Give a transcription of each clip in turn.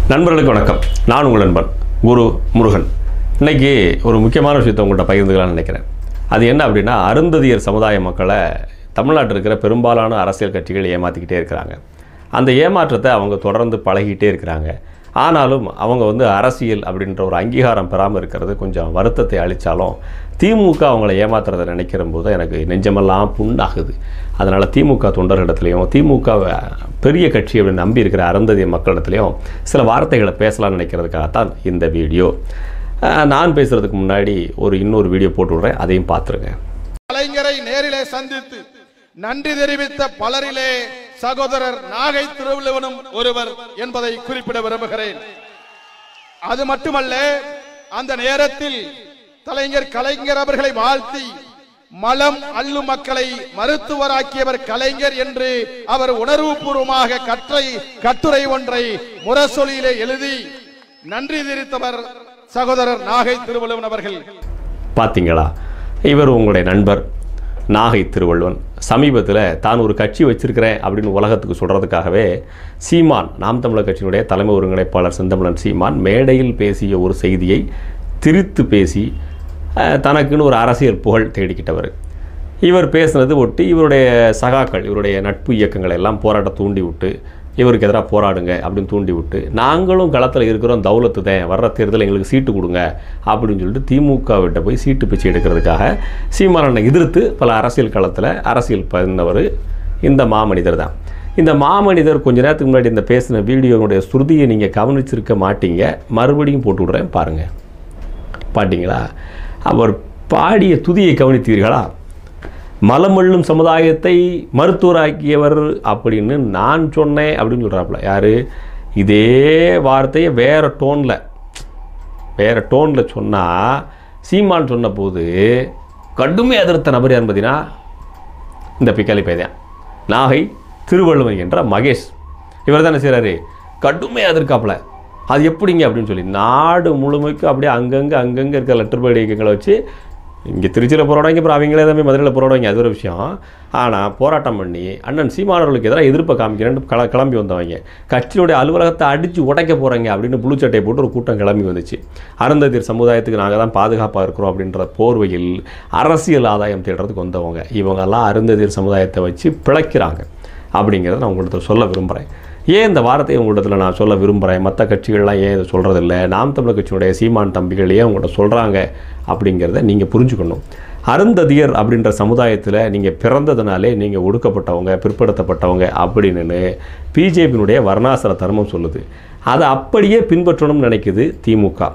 நண்பர்களுக்கு வணக்கம் நான் உங்கள் நண்பன் குரு முருகன் இன்னைக்கு ஒரு முக்கியமான விஷயத்தை உங்கள்கிட்ட பகிர்ந்துக்கலாம்னு நினைக்கிறேன் அது என்ன அப்படின்னா அருந்ததியர் சமுதாய மக்களை தமிழ்நாட்டில் இருக்கிற பெரும்பாலான அரசியல் கட்சிகள் ஏமாற்றிக்கிட்டே இருக்கிறாங்க அந்த ஏமாற்றத்தை அவங்க தொடர்ந்து பழகிட்டே இருக்கிறாங்க ஆனாலும் அவங்க வந்து அரசியல் அப்படின்ற ஒரு அங்கீகாரம் பெறாமல் இருக்கிறது கொஞ்சம் வருத்தத்தை அளித்தாலும் திமுக அவங்கள ஏமாத்துறதை நினைக்கிற போது எனக்கு நெஞ்சமெல்லாம் புண்ணாகுது அதனால் திமுக தொண்டர்களிடத்துலையும் திமுக பெரிய கட்சி அப்படின்னு நம்பி இருக்கிற அருந்ததிய மக்களிடத்துலையும் சில வார்த்தைகளை பேசலாம்னு நினைக்கிறதுக்காகத்தான் இந்த வீடியோ அஹ், நான் பேசுகிறதுக்கு முன்னாடி ஒரு இன்னொரு வீடியோ போட்டு விட்றேன் அதையும் பார்த்துருங்க கலைஞரை நேரிலே சந்தித்து நன்றி தெரிவித்த பலரிலே சகோதரர் நாகை திருவள்ளுவனும் ஒருவர் என்பதை குறிப்பிட விரும்புகிறேன் அது மட்டுமல்ல அந்த நேரத்தில் கலைஞர் கலைஞர் அவர்களை வாழ்த்தி மலம் அள்ளும் மக்களை மருத்துவராக்கியவர் கலைஞர் என்று அவர் உணர்வுபூர்வமாக கற்றை கட்டுரை ஒன்றை முரசொலியிலே எழுதி நன்றி தெரிவித்தவர் சகோதரர் நாகை திருவள்ளுவன் அவர்கள் பார்த்தீங்களா இவர் உங்களுடைய நண்பர் நாகை திருவள்ளுவன் சமீபத்தில் தான் ஒரு கட்சி வச்சிருக்கிறேன் அப்படின்னு உலகத்துக்கு சொல்கிறதுக்காகவே சீமான் நாம் தமிழர் கட்சியினுடைய தலைமை ஒருங்கிணைப்பாளர் செந்தமிழன் சீமான் மேடையில் பேசிய ஒரு செய்தியை திரித்து பேசி அஹ், தனக்குன்னு ஒரு அரசியல் புகழ் தேடிக்கிட்டவர் இவர் பேசுனது ஒட்டி இவருடைய சகாக்கள் இவருடைய நட்பு இயக்கங்களை எல்லாம் போராட்ட தூண்டி விட்டு இவருக்கு எதிராக போராடுங்க அப்படின்னு தூண்டி விட்டு நாங்களும் களத்தில் இருக்கிறோம் தௌலத்து தான் வர்ற தேர்தல் எங்களுக்கு சீட்டு கொடுங்க அப்படின்னு சொல்லிட்டு திமுக விட்ட போய் சீட்டு பிச்சை எடுக்கிறதுக்காக சீமானனை எதிர்த்து பல அரசியல் களத்தில் அரசியல் பண்ணவர் இந்த மாமனிதர் தான் இந்த மாமனிதர் கொஞ்ச நேரத்துக்கு முன்னாடி இந்த பேசின வீடியோனுடைய ஸ்ருதியை நீங்கள் கவனிச்சிருக்க மாட்டீங்க மறுபடியும் போட்டு விட்றேன் பாருங்கள் பாட்டிங்களா அவர் பாடிய துதியை கவனித்தீர்களா மலமள்ளும் சமுதாயத்தை மருத்துவராக்கியவர் அப்படின்னு நான் சொன்னேன் அப்படின்னு சொல்கிறாப்புல யார் இதே வார்த்தையை வேறு டோனில் வேறு டோனில் சொன்னால் சீமான் சொன்னபோது கடுமை எதிர்த்த நபர் யாருன்னு பார்த்தீங்கன்னா இந்த பிக்காலி பையன் நாகை திருவள்ளுவன் என்ற மகேஷ் இவர் தானே செய்கிறாரு கடுமையாக எதிர்க்காப்புல அது எப்படிங்க அப்படின்னு சொல்லி நாடு முழுமைக்கும் அப்படியே அங்கங்கே அங்கங்கே இருக்க லெட்டர் பேட் இயக்கங்களை வச்சு இங்கே திருச்சியில் போராடுவாங்க அப்புறம் அவங்களே தான் போய் மதுரையில் போராடுவாங்க அது ஒரு விஷயம் ஆனால் போராட்டம் பண்ணி அண்ணன் சீமானவர்களுக்கு எதிராக எதிர்ப்பை காமிக்கிறேன்னு கள கிளம்பி வந்தவங்க கட்சியுடைய அலுவலகத்தை அடித்து உடைக்க போகிறாங்க அப்படின்னு புழு சட்டையை போட்டு ஒரு கூட்டம் கிளம்பி வந்துச்சு அருந்ததியர் சமுதாயத்துக்கு நாங்கள் தான் பாதுகாப்பாக இருக்கிறோம் அப்படின்ற போர்வையில் அரசியல் ஆதாயம் தேடுறதுக்கு வந்தவங்க இவங்கெல்லாம் அருந்ததியர் சமுதாயத்தை வச்சு பிழைக்கிறாங்க அப்படிங்கிறத நான் உங்கள்கிட்ட சொல்ல விரும்புகிறேன் ஏன் இந்த வார்த்தையை உங்கள்கிட்ட நான் சொல்ல விரும்புகிறேன் மற்ற கட்சிகள்லாம் ஏன் இதை சொல்கிறதில்ல நாம் தமிழர் கட்சியுடைய சீமான் தம்பிகள் ஏன் உங்கள்கிட்ட சொல்கிறாங்க அப்படிங்கிறத நீங்கள் புரிஞ்சுக்கணும் அருந்ததியர் அப்படின்ற சமுதாயத்தில் நீங்கள் பிறந்ததுனாலே நீங்கள் ஒடுக்கப்பட்டவங்க பிற்படுத்தப்பட்டவங்க அப்படின்னு பிஜேபியினுடைய வர்ணாசிர தர்மம் சொல்லுது அதை அப்படியே பின்பற்றணும்னு நினைக்குது திமுக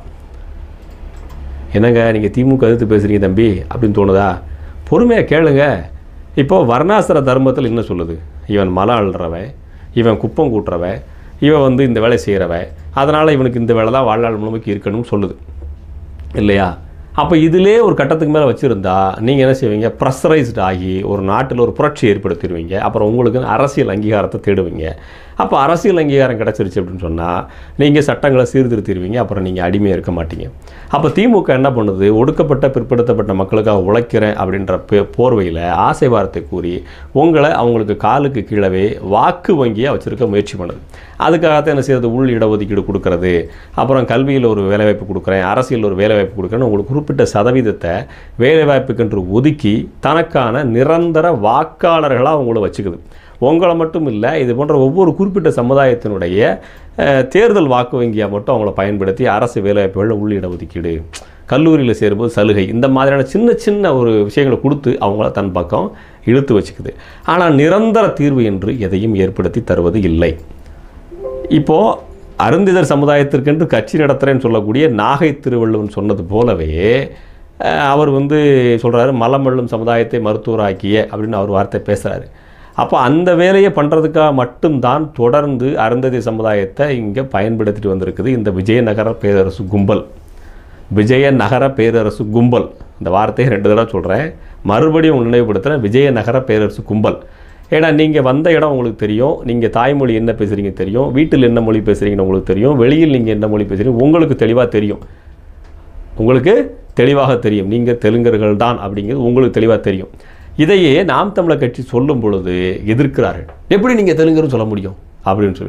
என்னங்க நீங்கள் திமுக எதிர்த்து பேசுகிறீங்க தம்பி அப்படின்னு தோணுதா பொறுமையாக கேளுங்க இப்போ வர்ணாசிர தர்மத்தில் என்ன சொல்லுது இவன் மலை அள்ளுறவன் இவன் குப்பம் கூட்டுறவன் இவன் வந்து இந்த வேலை செய்கிறவன் அதனால் இவனுக்கு இந்த வேலை தான் வாழ்நாள் முழுமைக்கு இருக்கணும்னு சொல்லுது இல்லையா அப்போ இதிலே ஒரு கட்டத்துக்கு மேலே வச்சுருந்தா நீங்கள் என்ன செய்வீங்க ப்ரெஷரைஸ்டு ஆகி ஒரு நாட்டில் ஒரு புரட்சி ஏற்படுத்திடுவீங்க அப்புறம் உங்களுக்கு அரசியல் அங்கீகாரத்தை தேடுவீங்க அப்போ அரசியல் அங்கீகாரம் கிடச்சிருச்சு அப்படின்னு சொன்னால் நீங்கள் சட்டங்களை சீர்திருத்திடுவீங்க அப்புறம் நீங்கள் அடிமையாக இருக்க மாட்டீங்க அப்போ திமுக என்ன பண்ணுது ஒடுக்கப்பட்ட பிற்படுத்தப்பட்ட மக்களுக்காக உழைக்கிறேன் அப்படின்ற பே போர்வையில் ஆசை வார்த்தை கூறி உங்களை அவங்களுக்கு காலுக்கு கீழவே வாக்கு வங்கியாக வச்சுருக்க முயற்சி பண்ணுது அதுக்காகத்தான் என்ன செய்யறது உள் இடஒதுக்கீடு கொடுக்கறது அப்புறம் கல்வியில் ஒரு வேலைவாய்ப்பு கொடுக்குறேன் அரசியல் ஒரு வேலைவாய்ப்பு கொடுக்குறேன்னு உங்களுக்கு குறிப்பிட்ட சதவீதத்தை வேலைவாய்ப்புக்கென்று ஒதுக்கி தனக்கான நிரந்தர வாக்காளர்களாக அவங்கள வச்சுக்குது உங்களை மட்டும் இல்லை இது போன்ற ஒவ்வொரு குறிப்பிட்ட சமுதாயத்தினுடைய அஹ், தேர்தல் வாக்கு வங்கியாக மட்டும் அவங்கள பயன்படுத்தி அரசு வேலைவாய்ப்புகளில் உள் இடஒதுக்கீடு கல்லூரியில் சேரும்போது சலுகை இந்த மாதிரியான சின்ன சின்ன ஒரு விஷயங்களை கொடுத்து அவங்கள தன் பக்கம் இழுத்து வச்சுக்குது ஆனால் நிரந்தர தீர்வு என்று எதையும் ஏற்படுத்தி தருவது இல்லை இப்போது அருந்திதர் சமுதாயத்திற்கென்று கட்சி நடத்துகிறேன்னு சொல்லக்கூடிய நாகை திருவள்ளுவன் சொன்னது போலவே அஹ், அவர் வந்து சொல்கிறாரு மலமள்ளும் சமுதாயத்தை மருத்துவராக்கிய அப்படின்னு அவர் வார்த்தை பேசுகிறாரு அப்போ அந்த வேலையை பண்ணுறதுக்காக மட்டும்தான் தொடர்ந்து அருந்ததி சமுதாயத்தை இங்கே பயன்படுத்திட்டு வந்திருக்குது இந்த விஜயநகர பேரரசு கும்பல் விஜயநகர பேரரசு கும்பல் இந்த வார்த்தையை ரெண்டு தடவை சொல்கிறேன் மறுபடியும் உங்களுக்கு நினைவுபடுத்துகிறேன் விஜயநகர பேரரசு கும்பல் ஏன்னா நீங்கள் வந்த இடம் உங்களுக்கு தெரியும் நீங்கள் தாய்மொழி என்ன பேசுகிறீங்க தெரியும் வீட்டில் என்ன மொழி பேசுகிறீங்கன்னு உங்களுக்கு தெரியும் வெளியில் நீங்கள் என்ன மொழி பேசுகிறீங்க உங்களுக்கு தெளிவாக தெரியும் உங்களுக்கு தெளிவாக தெரியும் நீங்கள் தெலுங்கர்கள் தான் அப்படிங்கிறது உங்களுக்கு தெளிவாக தெரியும் இதையே நாம் தமிழர் கட்சி சொல்லும் பொழுது எதிர்க்கிறார்கள் எப்படி நீங்கள் தெலுங்கர்னு சொல்ல முடியும் அப்படின்னு சொல்லிட்டு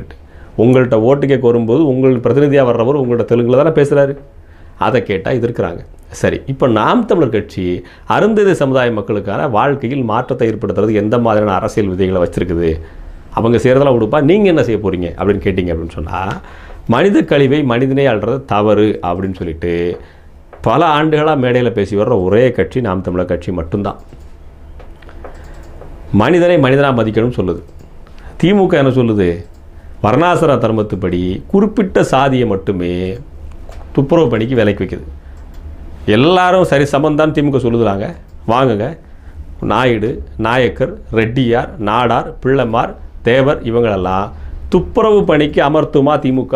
உங்கள்கிட்ட ஓட்டு கேட்க வரும்போது உங்கள் பிரதிநிதியாக வர்றவர் உங்கள்கிட்ட தெலுங்கில் தானே பேசுகிறாரு அதை கேட்டால் எதிர்க்கிறாங்க சரி இப்போ நாம் தமிழர் கட்சி அருந்ததி சமுதாய மக்களுக்கான வாழ்க்கையில் மாற்றத்தை ஏற்படுத்துறதுக்கு எந்த மாதிரியான அரசியல் விதைகளை வச்சுருக்குது அவங்க செய்கிறதெல்லாம் கொடுப்பா நீங்கள் என்ன செய்ய போகிறீங்க அப்படின்னு கேட்டிங்க அப்படின்னு சொன்னால் மனித கழிவை மனிதனே அல்றது தவறு அப்படின்னு சொல்லிட்டு பல ஆண்டுகளாக மேடையில் பேசி வர்ற ஒரே கட்சி நாம் தமிழர் கட்சி மட்டும்தான் மனிதனை மனிதனாக மதிக்கணும்னு சொல்லுது திமுக என்ன சொல்லுது வர்ணாசிர தர்மத்துப்படி குறிப்பிட்ட சாதியை மட்டுமே துப்புரவு பணிக்கு விலைக்கு வைக்குது எல்லாரும் சரி சமந்தான் திமுக சொல்லுதுறாங்க வாங்குங்க நாயுடு நாயக்கர் ரெட்டியார் நாடார் பிள்ளைமார் தேவர் இவங்களெல்லாம் துப்புரவு பணிக்கு அமர்த்துமா திமுக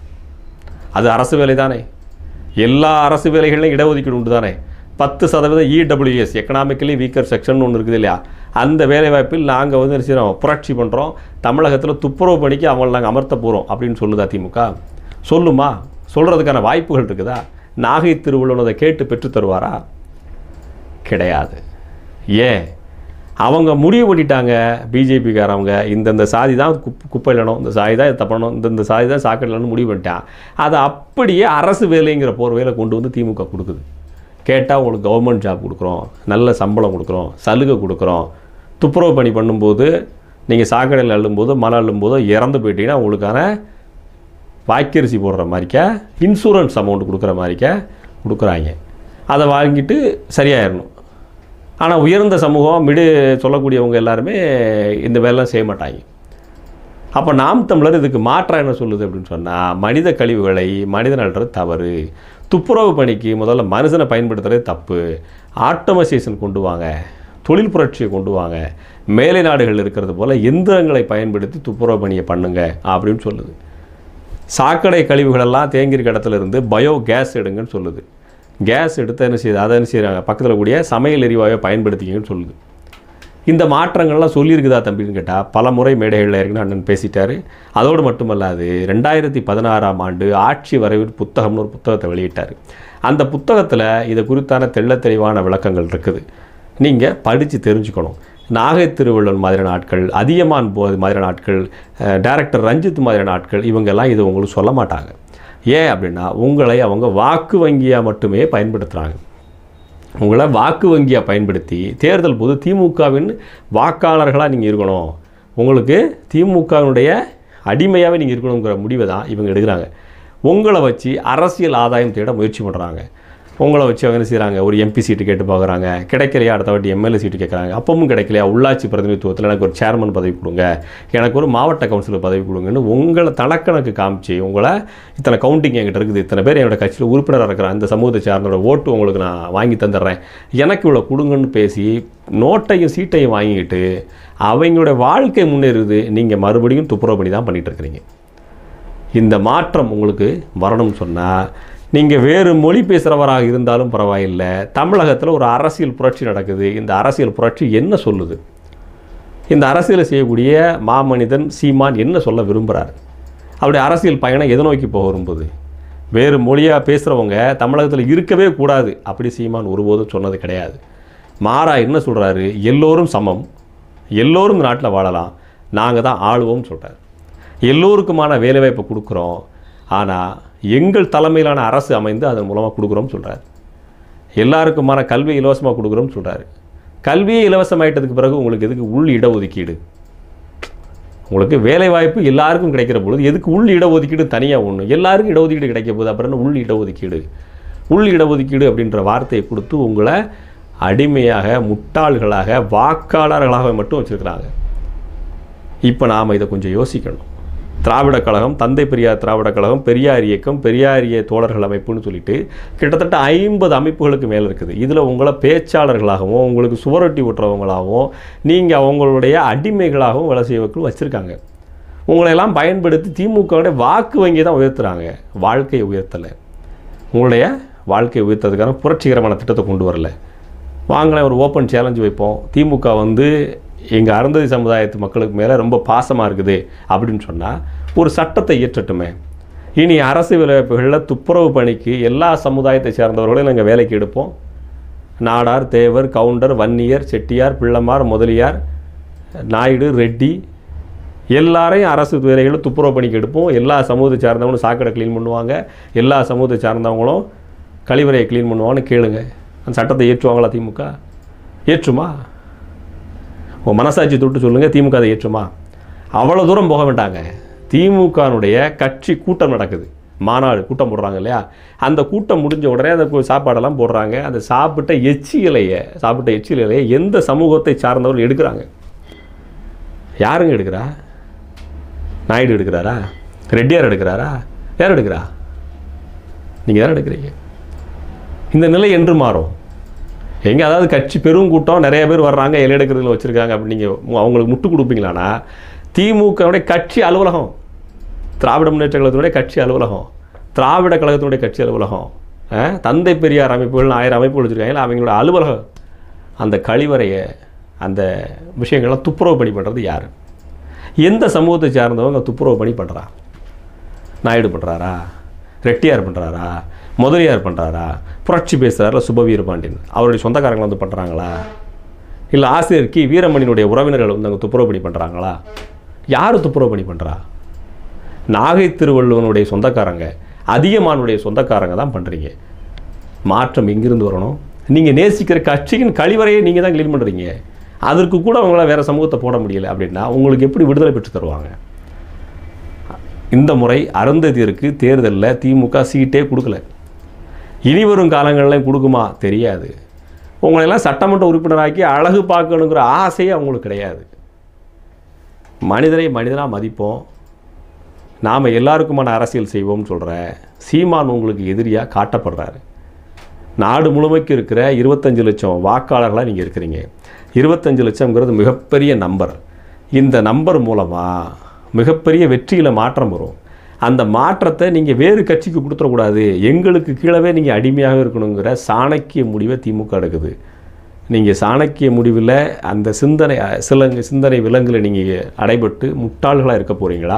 அது அரசு வேலை தானே எல்லா அரசு வேலைகளையும் இடஒதுக்கீடு உண்டு தானே பத்து சதவீதம் இடபிள்யூஎஸ் எக்கனாமிக்கலி வீக்கர் செக்ஷன் ஒன்று இருக்குது இல்லையா அந்த வேலைவாய்ப்பில் நாங்கள் வந்து என்ன செய்கிறோம் புரட்சி பண்ணுறோம் தமிழகத்தில் துப்புரவு பணிக்கு அவங்களை நாங்கள் அமர்த்த போகிறோம் அப்படின்னு சொல்லுதா திமுக சொல்லுமா சொல்கிறதுக்கான வாய்ப்புகள் இருக்குதா நாகை திருவள்ளுவர் அதை கேட்டு பெற்றுத் தருவாரா கிடையாது ஏன் அவங்க முடிவு பண்ணிட்டாங்க பிஜேபிக்காரவங்க இந்தந்த சாதி தான் குப் குப்பையிலணும் இந்த சாதி தான் தப்பணும் இந்தந்த சாதி தான் சாக்கடையிலன்னு முடிவு பண்ணிட்டான் அதை அப்படியே அரசு வேலைங்கிற போர்வையில் கொண்டு வந்து திமுக கொடுக்குது கேட்டால் உங்களுக்கு கவர்மெண்ட் ஜாப் கொடுக்குறோம் நல்ல சம்பளம் கொடுக்குறோம் சலுகை கொடுக்குறோம் துப்புரவு பணி பண்ணும்போது நீங்கள் சாக்கடையில் அள்ளும்போதோ மலை அள்ளும்போதோ இறந்து போயிட்டீங்கன்னா உங்களுக்கான வாய்க்கரிசி போடுற மாதிரிக்க இன்சூரன்ஸ் அமௌண்ட் கொடுக்குற மாதிரிக்க கொடுக்குறாங்க அதை வாங்கிட்டு சரியாயிடணும் ஆனால் உயர்ந்த சமூகம் மிடு சொல்லக்கூடியவங்க எல்லாருமே இந்த வேலைலாம் செய்ய மாட்டாங்க அப்போ நாம் தமிழர் இதுக்கு மாற்றம் என்ன சொல்லுது அப்படின்னு சொன்னால் மனித கழிவுகளை மனிதன் அல்றது தவறு துப்புரவு பணிக்கு முதல்ல மனுஷனை பயன்படுத்துறது தப்பு ஆட்டோமைசேஷன் கொண்டு வாங்க தொழில் புரட்சியை கொண்டு வாங்க மேலை நாடுகள் இருக்கிறது போல் எந்திரங்களை பயன்படுத்தி துப்புரவு பணியை பண்ணுங்க அப்படின்னு சொல்லுது சாக்கடை கழிவுகளெல்லாம் தேங்கியிருக்க இடத்துல இருந்து பயோ கேஸ் எடுங்கன்னு சொல்லுது கேஸ் எடுத்து என்ன செய்யுது அதை என்ன செய்கிறாங்க பக்கத்தில் கூடிய சமையல் எரிவாயை பயன்படுத்திக்கங்கன்னு சொல்லுது இந்த மாற்றங்கள்லாம் சொல்லியிருக்குதா தம்பின்னு கேட்டால் பல முறை மேடைகளில் ஏற்கனவே அண்ணன் பேசிட்டாரு அதோடு மட்டுமல்லாது ரெண்டாயிரத்தி பதினாறாம் ஆண்டு ஆட்சி வரைவில் புத்தகம்னு ஒரு புத்தகத்தை வெளியிட்டார் அந்த புத்தகத்தில் இது குறித்தான தெள்ளத் தெளிவான விளக்கங்கள் இருக்குது நீங்கள் படித்து தெரிஞ்சுக்கணும் நாகை திருவள்ளுவர் மாதிரியான ஆட்கள் அதியமான் போ மாதிரியான ஆட்கள் அஹ், டைரக்டர் ரஞ்சித் மாதிரியான ஆட்கள் இவங்கெல்லாம் இது உங்களுக்கு சொல்ல மாட்டாங்க ஏன் அப்படின்னா உங்களை அவங்க வாக்கு வங்கியாக மட்டுமே பயன்படுத்துகிறாங்க உங்களை வாக்கு வங்கியாக பயன்படுத்தி தேர்தல் போது திமுகவின் வாக்காளர்களாக நீங்கள் இருக்கணும் உங்களுக்கு திமுகவினுடைய அடிமையாகவே நீங்கள் இருக்கணுங்கிற முடிவை தான் இவங்க எடுக்கிறாங்க உங்களை வச்சு அரசியல் ஆதாயம் தேட முயற்சி பண்ணுறாங்க உங்களை வச்சு அவங்க என்ன செய்கிறாங்க ஒரு எம்பி சீட்டு கேட்டு பார்க்குறாங்க கிடைக்கலையா அடுத்த வாட்டி எம்எல்ஏ சீட்டு கேட்குறாங்க அப்பவும் கிடைக்கலையா உள்ளாட்சி பிரதிநிதித்துவத்தில் எனக்கு ஒரு சேர்மன் பதவி கொடுங்க எனக்கு ஒரு மாவட்ட கவுன்சிலர் பதவி கொடுங்கன்னு உங்களை தனக்கணக்கு காமிச்சு உங்களை இத்தனை கவுண்டிங் என்கிட்ட இருக்குது இத்தனை பேர் என்னோட கட்சியில் உறுப்பினராக இருக்கிறேன் அந்த சமூகத்தை சார்ந்தோட ஓட்டு உங்களுக்கு நான் வாங்கி தந்துடுறேன் எனக்கு இவ்வளோ கொடுங்கன்னு பேசி நோட்டையும் சீட்டையும் வாங்கிக்கிட்டு அவங்களோட வாழ்க்கை முன்னேறுது நீங்கள் மறுபடியும் துப்புரவு பண்ணி தான் பண்ணிகிட்டு இருக்கிறீங்க இந்த மாற்றம் உங்களுக்கு வரணும்னு சொன்னால் நீங்கள் வேறு மொழி பேசுகிறவராக இருந்தாலும் பரவாயில்லை தமிழகத்தில் ஒரு அரசியல் புரட்சி நடக்குது இந்த அரசியல் புரட்சி என்ன சொல்லுது இந்த அரசியலை செய்யக்கூடிய மாமனிதன் சீமான் என்ன சொல்ல விரும்புகிறார் அவருடைய அரசியல் பயணம் எதை நோக்கி போக விரும்புது வேறு மொழியாக பேசுகிறவங்க தமிழகத்தில் இருக்கவே கூடாது அப்படி சீமான் ஒருபோதும் சொன்னது கிடையாது மாறா என்ன சொல்கிறாரு எல்லோரும் சமம் எல்லோரும் இந்த நாட்டில் வாழலாம் நாங்கள் தான் ஆளுவோம்னு சொல்கிறார் எல்லோருக்குமான வேலைவாய்ப்பை கொடுக்குறோம் ஆனால் எங்கள் தலைமையிலான அரசு அமைந்து அதன் மூலமாக கொடுக்குறோம்னு சொல்கிறார் எல்லாருக்குமான கல்வி இலவசமாக கொடுக்குறோம்னு சொல்கிறாரு கல்வியே இலவசமாயிட்டதுக்கு பிறகு உங்களுக்கு எதுக்கு உள் இடஒதுக்கீடு உங்களுக்கு வேலைவாய்ப்பு எல்லாருக்கும் கிடைக்கிற பொழுது எதுக்கு உள் இடஒதுக்கீடு தனியாக ஒன்று எல்லாருக்கும் இடஒதுக்கீடு கிடைக்க போகுது அப்புறம் என்ன உள் இடஒதுக்கீடு உள் இடஒதுக்கீடு அப்படின்ற வார்த்தையை கொடுத்து உங்களை அடிமையாக முட்டாள்களாக வாக்காளர்களாக மட்டும் வச்சுருக்கிறாங்க இப்போ நாம் இதை கொஞ்சம் யோசிக்கணும் திராவிடக் கழகம் தந்தை பெரியார் திராவிடக் கழகம் பெரியார் இயக்கம் பெரியாரிய தோழர்கள் அமைப்புன்னு சொல்லிட்டு கிட்டத்தட்ட ஐம்பது அமைப்புகளுக்கு மேலே இருக்குது இதில் உங்களை பேச்சாளர்களாகவும் உங்களுக்கு சுவரொட்டி ஓட்டுறவங்களாகவும் நீங்கள் அவங்களுடைய அடிமைகளாகவும் வேலை செய்வர்கள் வச்சுருக்காங்க உங்களையெல்லாம் பயன்படுத்தி திமுகவுடைய வாக்கு வங்கி தான் உயர்த்துறாங்க வாழ்க்கையை உயர்த்தலை உங்களுடைய வாழ்க்கையை உயர்த்ததுக்கான புரட்சிகரமான திட்டத்தை கொண்டு வரல வாங்களேன் ஒரு ஓப்பன் சேலஞ்சு வைப்போம் திமுக வந்து எங்கள் அருந்ததி சமுதாயத்து மக்களுக்கு மேலே ரொம்ப பாசமாக இருக்குது அப்படின்னு சொன்னால் ஒரு சட்டத்தை இயற்றட்டுமே இனி அரசு வேலைவாய்ப்புகளில் துப்புரவு பணிக்கு எல்லா சமுதாயத்தை சேர்ந்தவர்களையும் நாங்கள் வேலைக்கு எடுப்போம் நாடார் தேவர் கவுண்டர் வன்னியர் செட்டியார் பிள்ளமார் முதலியார் நாயுடு ரெட்டி எல்லாரையும் அரசு துறைகளை துப்புரவு பணிக்கு எடுப்போம் எல்லா சமூகத்தை சார்ந்தவங்களும் சாக்கடை க்ளீன் பண்ணுவாங்க எல்லா சமூகத்தை சார்ந்தவங்களும் கழிவறையை க்ளீன் பண்ணுவாங்கன்னு கேளுங்க அந்த சட்டத்தை ஏற்றுவாங்களா திமுக ஏற்றுமா உன் மனசாட்சி தொட்டு சொல்லுங்கள் திமுக அதை ஏற்றுமா அவ்வளோ தூரம் போக வேண்டாங்க திமுகனுடைய கட்சி கூட்டம் நடக்குது மாநாடு கூட்டம் போடுறாங்க இல்லையா அந்த கூட்டம் முடிஞ்ச உடனே அந்த கு- சாப்பாடெல்லாம் போடுறாங்க அந்த சாப்பிட்ட எச்சி இலையை சாப்பிட்ட எச்சி இலையை எந்த சமூகத்தை சார்ந்தவர்கள் எடுக்கிறாங்க யாருங்க எடுக்கிறா நாயுடு எடுக்கிறாரா ரெட்டியார் எடுக்கிறாரா யார் எடுக்கிறா நீங்கள் யார் எடுக்கிறீங்க இந்த நிலை என்று மாறும் எங்கே அதாவது கட்சி பெரும் கூட்டம் நிறைய பேர் வர்றாங்க இலை எடுக்கிறதுல வச்சுருக்காங்க அப்படி நீங்கள் அவங்களுக்கு முட்டு கொடுப்பீங்களான்னா திமுகவுடைய கட்சி அலுவலகம் திராவிட முன்னேற்ற கழகத்தினுடைய கட்சி அலுவலகம் திராவிட கழகத்தினுடைய கட்சி அலுவலகம் ஆ, தந்தை பெரியார் அமைப்புகள் ஆயிரம் அமைப்புகள் வச்சுருக்காங்களா அவங்களோட அலுவலகம் அந்த கழிவறையை அந்த விஷயங்கள்லாம் துப்புரவு பணி பண்ணுறது யார் எந்த சமூகத்தை சார்ந்தவங்க துப்புரவு பணி பண்ணுறா நாயுடு பண்ணுறாரா ரெட்டியார் பண்ணுறாரா முதலியார் பண்ணுறாரா புரட்சி பேசுகிறாரில் சுபவீர பாண்டியன் அவருடைய சொந்தக்காரங்க வந்து பண்ணுறாங்களா இல்லை ஆசிரியர் கி வீரமணியினுடைய உறவினர்கள் வந்து அங்கே துப்புரவு பணி பண்ணுறாங்களா யார் துப்புரவு பணி பண்ணுறா நாகை திருவள்ளுவனுடைய சொந்தக்காரங்க அதிகமானுடைய சொந்தக்காரங்க தான் பண்ணுறீங்க மாற்றம் எங்கிருந்து வரணும் நீங்கள் நேசிக்கிற கட்சியின் கழிவறையை நீங்கள் தான் க்ளீன் பண்ணுறீங்க அதற்கு கூட அவங்களால வேறு சமூகத்தை போட முடியல அப்படின்னா உங்களுக்கு எப்படி விடுதலை பெற்று தருவாங்க இந்த முறை அருந்ததியருக்கு தேர்தலில் திமுக சீட்டே கொடுக்கல இனி வரும் காலங்களில் கொடுக்குமா தெரியாது உங்களெல்லாம் சட்டமன்ற உறுப்பினராக்கி அழகு பார்க்கணுங்கிற ஆசையே அவங்களுக்கு கிடையாது மனிதரை மனிதனாக மதிப்போம் நாம் எல்லாருக்குமான அரசியல் செய்வோம்னு சொல்கிற சீமான் உங்களுக்கு எதிரியாக காட்டப்படுறாரு நாடு முழுமைக்கு இருக்கிற இருபத்தஞ்சு லட்சம் வாக்காளர்களாக நீங்கள் இருக்கிறீங்க இருபத்தஞ்சு லட்சம்ங்கிறது மிகப்பெரிய நம்பர் இந்த நம்பர் மூலமாக மிகப்பெரிய வெற்றியில் மாற்றம் வரும் அந்த மாற்றத்தை நீங்கள் வேறு கட்சிக்கு கொடுத்துடக்கூடாது எங்களுக்கு கீழவே நீங்கள் அடிமையாக இருக்கணுங்கிற சாணக்கிய முடிவை திமுக எடுக்குது நீங்கள் சாணக்கிய முடிவில் அந்த சிந்தனை சில சிந்தனை விலங்குல நீங்கள் அடைபட்டு முட்டாள்களாக இருக்க போகிறீங்களா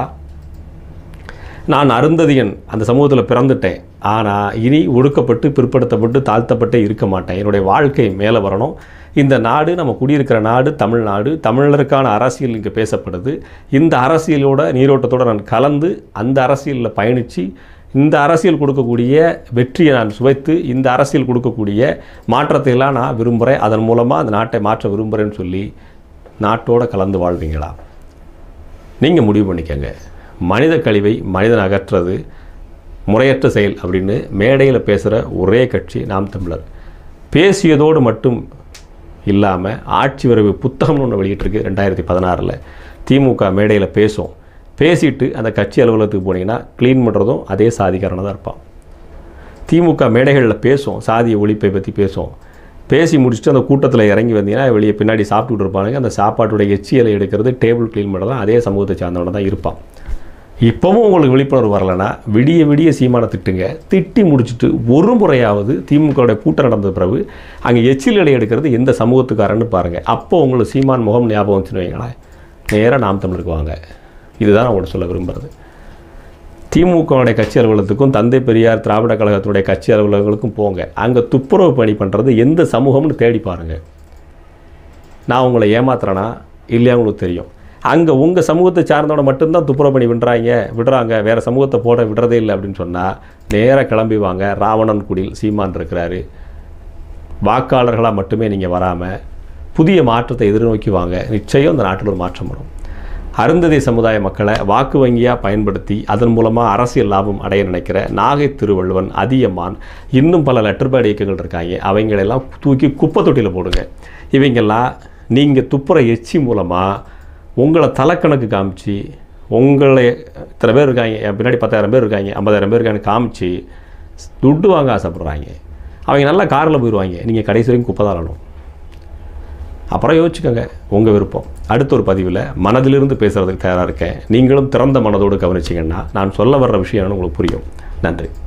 நான் அருந்ததியன் அந்த சமூகத்தில் பிறந்துட்டேன் ஆனால் இனி ஒடுக்கப்பட்டு பிற்படுத்தப்பட்டு தாழ்த்தப்பட்டே இருக்க மாட்டேன் என்னுடைய வாழ்க்கை மேலே வரணும் இந்த நாடு நம்ம குடியிருக்கிற நாடு தமிழ்நாடு தமிழருக்கான அரசியல் இங்கே பேசப்படுது இந்த அரசியலோட நீரோட்டத்தோடு நான் கலந்து அந்த அரசியலில் பயணித்து இந்த அரசியல் கொடுக்கக்கூடிய வெற்றியை நான் சுவைத்து இந்த அரசியல் கொடுக்கக்கூடிய மாற்றத்தை எல்லாம் நான் விரும்புகிறேன் அதன் மூலமாக அந்த நாட்டை மாற்ற விரும்புகிறேன்னு சொல்லி நாட்டோட கலந்து வாழ்வீங்களா நீங்கள் முடிவு பண்ணிக்கங்க மனித கழிவை மனிதன் அகற்றுறது முறையற்ற செயல் அப்படின்னு மேடையில் பேசுகிற ஒரே கட்சி நாம் தமிழர் பேசியதோடு மட்டும் இல்லாமல் ஆட்சி வரைவு புத்தகம்னு ஒன்று வெளியிட்டிருக்கு ரெண்டாயிரத்தி பதினாறில் திமுக மேடையில் பேசும் பேசிட்டு அந்த கட்சி அலுவலகத்துக்கு போனீங்கன்னா க்ளீன் பண்ணுறதும் அதே சாதிக்காரனாக தான் இருப்பான் திமுக மேடைகளில் பேசும் சாதிய ஒழிப்பை பற்றி பேசும் பேசி முடிச்சுட்டு அந்த கூட்டத்தில் இறங்கி வந்தீங்கன்னா வெளியே பின்னாடி சாப்பிட்டுட்டு இருப்பானுங்க அந்த சாப்பாட்டுடைய எச்சியலை எடுக்கிறது டேபிள் க்ளீன் பண்ணுறது அதே சமூகத்தை சார்ந்தவன தான் இருப்பான் இப்போவும் உங்களுக்கு விழிப்புணர்வு வரலைன்னா விடிய விடிய சீமானை திட்டுங்க திட்டி முடிச்சுட்டு ஒரு முறையாவது திமுகவுடைய கூட்டம் நடந்த பிறகு அங்கே எச்சில் எடை எடுக்கிறது எந்த சமூகத்துக்காரன்னு பாருங்கள் அப்போ உங்களுக்கு சீமான் முகம் ஞாபகம் வச்சுன்னு வைங்களேன் நேராக நாம் தமிழருக்கு வாங்க இதுதான் நான் உங்களுக்கு சொல்ல விரும்புகிறது திமுகவுடைய கட்சி அலுவலகத்துக்கும் தந்தை பெரியார் திராவிட கழகத்தினுடைய கட்சி அலுவலகங்களுக்கும் போங்க அங்கே துப்புரவு பணி பண்ணுறது எந்த சமூகம்னு தேடி பாருங்கள் நான் உங்களை ஏமாத்துறேனா இல்லையா உங்களுக்கு தெரியும் அங்கே உங்கள் சமூகத்தை சார்ந்தவனை மட்டும்தான் துப்புரவு பண்ணி விடுறாங்க விடுறாங்க வேறு சமூகத்தை போட விடுறதே இல்லை அப்படின்னு சொன்னால் நேராக கிளம்பி வாங்க ராவணன் குடில் சீமான் இருக்கிறாரு வாக்காளர்களாக மட்டுமே நீங்கள் வராமல் புதிய மாற்றத்தை எதிர்நோக்கி வாங்க நிச்சயம் இந்த நாட்டில் ஒரு மாற்றம் வரும் அருந்ததி சமுதாய மக்களை வாக்கு வங்கியாக பயன்படுத்தி அதன் மூலமாக அரசியல் லாபம் அடைய நினைக்கிற நாகை திருவள்ளுவன் அதியம்மான் இன்னும் பல லெட்டர்பேட் இயக்கங்கள் இருக்காங்க அவங்களெல்லாம் தூக்கி குப்பை தொட்டியில் போடுங்க இவங்கெல்லாம் நீங்கள் துப்புற எச்சி மூலமாக உங்களை தலைக்கணக்கு காமிச்சு உங்களை இத்தனை பேர் இருக்காங்க என் பின்னாடி பத்தாயிரம் பேர் இருக்காங்க ஐம்பதாயிரம் பேர் இருக்காங்க காமிச்சு துட்டு வாங்க ஆசைப்பட்றாங்க அவங்க நல்லா காரில் போயிடுவாங்க நீங்கள் கடைசி வரைக்கும் குப்பை தான் விளாடணும் அப்புறம் யோசிச்சுக்கோங்க உங்கள் விருப்பம் அடுத்த ஒரு பதிவில் மனதிலிருந்து பேசுகிறதுக்கு தயாராக இருக்கேன் நீங்களும் திறந்த மனதோடு கவனிச்சிங்கன்னா நான் சொல்ல வர்ற விஷயம் என்னன்னு உங்களுக்கு புரியும் நன்றி